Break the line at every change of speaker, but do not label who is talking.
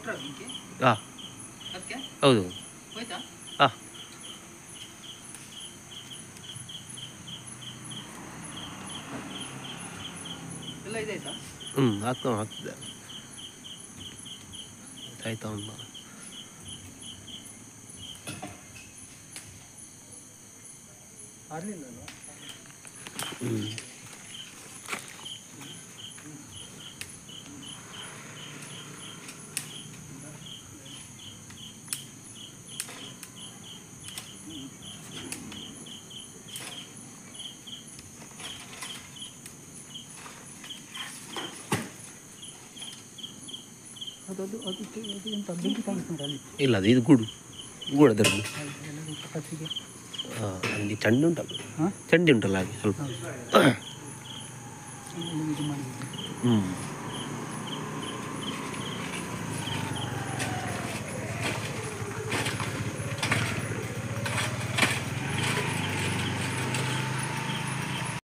ಕೊಟ್ರ ಬೆಂಕಿ
ಹಾಂ
ಅದಕ್ಕೆ
ಹೌದು
ಹೋಯ್ತಾ
ಹಾಂ
ಎಲ್ಲ ಇದಾಯ್ತಾ
ಹ್ಞೂ ಹಾಕ್ತಾ ಹಾಕ್ತಿದ್ದೆ ಆಯ್ತಾ ಅವನು
ಆಗಲಿಲ್ಲ
ಹ್ಞೂ
ಅದು ಅದು ಅದಕ್ಕೆ ಅದು ಎಂತ ಬೆಂಕಿ ಕಾಣಿಸ್ತಾರೆ ಅಲ್ಲಿ
ಇಲ್ಲ ಅದು ಇದು ಗೂಡು ಗೂಡು ಅದರದ್ದು
ಎಲ್ಲರೂ ಪಟಾಕಿಗೆ
ಹಾಂ ಅಲ್ಲಿ ಚಂಡಿ ಉಂಟಲ್ಲ
ಹಾಂ
ಚಂಡಿ ಉಂಟಲ್ಲ ಹಾಗೆ ಸ್ವಲ್ಪ
ಇದು ಮಾಡಿದ್ದು
ಹ್ಞೂ